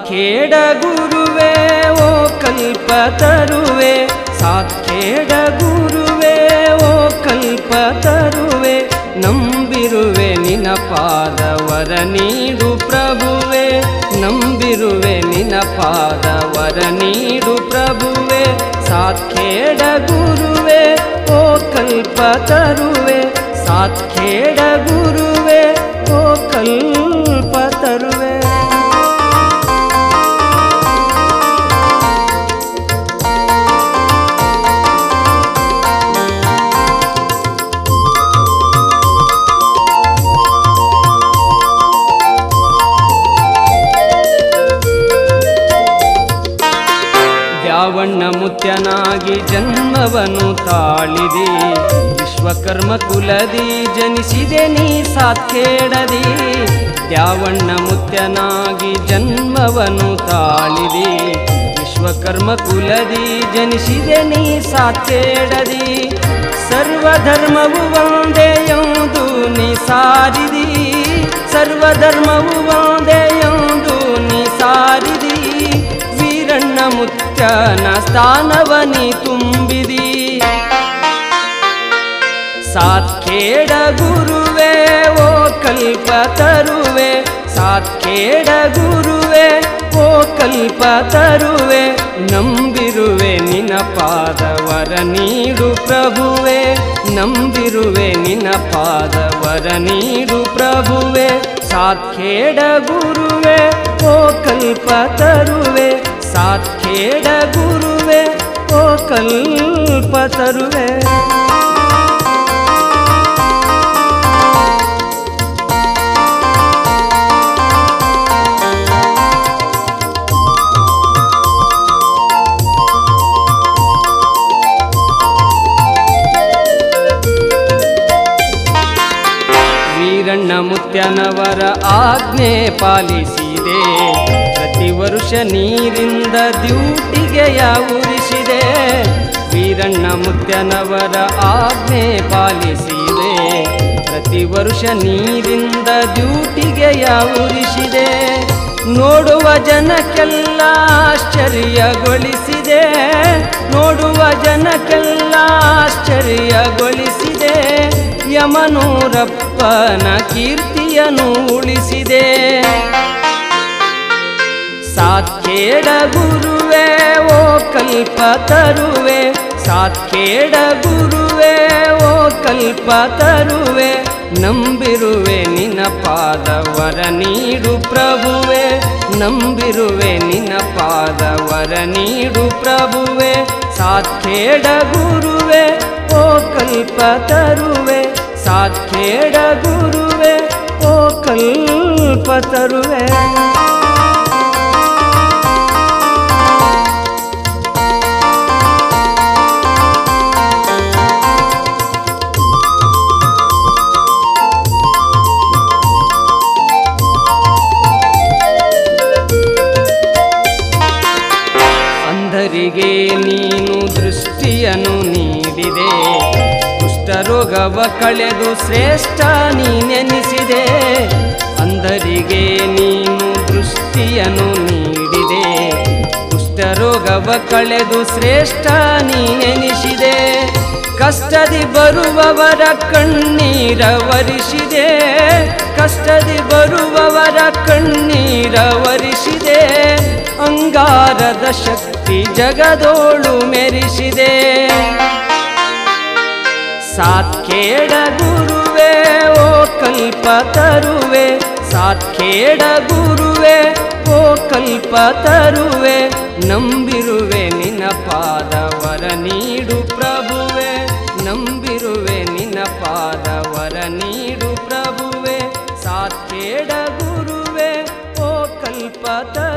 ಸಾತ್ಖೇಡ ಗುರುವೇ ಓ ಕಲ್ಪ ತರುವೆ ಸಾತ್ಖೇಡ ಗುರುವೇ ಓ ಕಲ್ಪ ತರುವೆ ನಂಬಿರುವೆ ನಿನ ಪಾದವರ ನೀಡು ಪ್ರಭುವೆ ನಂಬಿರುವೆ ನಿನ ಪಾದವರ ನೀಡು ಪ್ರಭುವೆ ಸಾತ್ಖೇಡ ಗುರುವೆ ಓ ಕಲ್ಪ ತರುವೆ ಸಾತ್ಖೇಡ ಗುರುವೆ ಓ ಕಲ್ಪ ತರುವೆ ದ್ಯಾವಣ್ಣ ಮುತ್ಯನಾಗಿ ಜನ್ಮವನ್ನು ತಾಳಿದೆ ವಿಶ್ವಕರ್ಮ ಕುಲದಿ ಜನಿಸಿದೆ ನೀ ಸಾತ್ಖೇಡದಿ ದ್ಯಾವಣ್ಣ ಮುತ್ಯನಾಗಿ ಜನ್ಮವನ್ನು ತಾಳಿದೆ ವಿಶ್ವಕರ್ಮ ಕುಲದಿ ಜನಿಸಿದೆ ನೀ ಸಾತ್ಖೇಡದಿ ಸರ್ವಧರ್ಮವು ಒಂದೇ ಎಂದು ನೀ ಸಾರಿದಿ ಸರ್ವಧರ್ಮವು ಒಂದೇ ಎಂದು ನೀ ಸಾರಿದಿ ವೀರಣ್ಣ ಮುತ್ಯನ ಸ್ಥಾನವನಿ ತುಂಬಿದಿ ಸಾತ್ಖೇಡ ಗುರುವೆ ಓ ಕಲ್ಪ ತರುವೆ ಸಾತ್ಖೇಡ ಗುರುವೆ ಓ ಕಲ್ಪ ತರುವೆ ನಂಬಿರುವೆ ನಿನ ಪಾದವರ ನೀಡು ಪ್ರಭುವೆ ನಂಬಿರುವೆ ನಿನ ಪಾದವರ ನೀಡು ಪ್ರಭುವೆ ಸಾತ್ಖೇಡ ಗುರುವೆ ಓ ಕಲ್ಪ ತರುವೆ ಸಾತ್ಖೇಡ ಗುರುವೆ ಓ ಕಲ್ಪ ತರುವೆ ವೀರಣ್ಣ ಮುತ್ಯನವರ ಆಜ್ಞೆ ಪಾಲಿಸಿದೆ ಪ್ರತಿ ವರುಷ ನೀರಿಂದ ಡ್ಯೂಟಿಗೆಯ ಉರಿಸಿದೆ ವೀರಣ್ಣ ಮುತ್ಯನವರ ಆಜ್ಞೆ ಪಾಲಿಸಿದೆ ಪ್ರತಿ ವರುಷ ನೀರಿಂದ ಡ್ಯೂಟಿಗೆಯ ಉರಿಸಿದೆ ನೋಡುವ ಜನಕ್ಕೆಲ್ಲ ಆಶ್ಚರ್ಯಗೊಳಿಸಿದೆ ನೋಡುವ ಜನಕ್ಕೆಲ್ಲ ಆಶ್ಚರ್ಯಗೊಳಿಸಿದೆ ಯಮನೂರಪ್ಪನ ಕೀರ್ತಿಯನ್ನು ಉಳಿಸಿದೆ ಸಾತ್ಖೇಡ ಗುರುವೆ ಓ ಕಲ್ಪ ತರುವೆ ಸಾತ್ಖೇಡ ಗುರುವೆ ಓ ಕಲ್ಪ ತರುವೆ ನಂಬಿರುವೆ ನಿನ ಪಾದವರ ನೀಡು ಪ್ರಭುವೆ ನಂಬಿರುವೆ ನಿನ ಪಾದವರ ನೀಡು ಪ್ರಭುವೆ ಸಾತ್ಖೇಡ ಗುರುವೆ ಓ ಕಲ್ಪ ತರುವೆ ಸಾತ್ಖೇಡ ಗುರುವೆ ಓ ಕಲ್ಪ ತರುವೆ ಅಂಧರಿಗೆ ನೀನು ದೃಷ್ಟಿಯನ್ನು ನೀಡಿದೆ ಕುಷ್ಠರೋಗವ ಕಳೆದು ಶ್ರೇಷ್ಠ ನೀನೆನಿಸಿದೆ ಅಂಧರಿಗೆ ನೀನು ದೃಷ್ಟಿಯನ್ನು ನೀಡಿದೆ ಕುಷ್ಠರೋಗವ ಕಳೆದು ಶ್ರೇಷ್ಠ ನೀನೆನಿಸಿದೆ ಕಷ್ಟದಿ ಬರುವವರ ಕಣ್ಣೀರ ವರಿಸಿದೆ ಕಷ್ಟದಿ ಬರುವವರ ಕಣ್ಣೀರ ವರಿಸಿದೆ ಅಂಗಾರದ ಶಕ್ತಿ ಜಗದೋಳು ಮೆರಿಸಿದೆ ಸಾತ್ಖೇಡ ಗುರುವೆ ಓ ಕಲ್ಪ ತರುವೆ ಸಾತ್ಖೇಡ ಗುರುವೆ ಓ ಕಲ್ಪ ತರುವೆ ನಂಬಿರುವೆ ನಿನ ಪಾದವರ ನೀಡು ಪ್ರಭುವೆ ನಂಬಿರುವೆ ನಿನ ಪಾದವರ ನೀಡು ಪ್ರಭುವೆ ಸಾತ್ಖೇಡ ಗುರುವೆ ಓ ಕಲ್ಪ ತ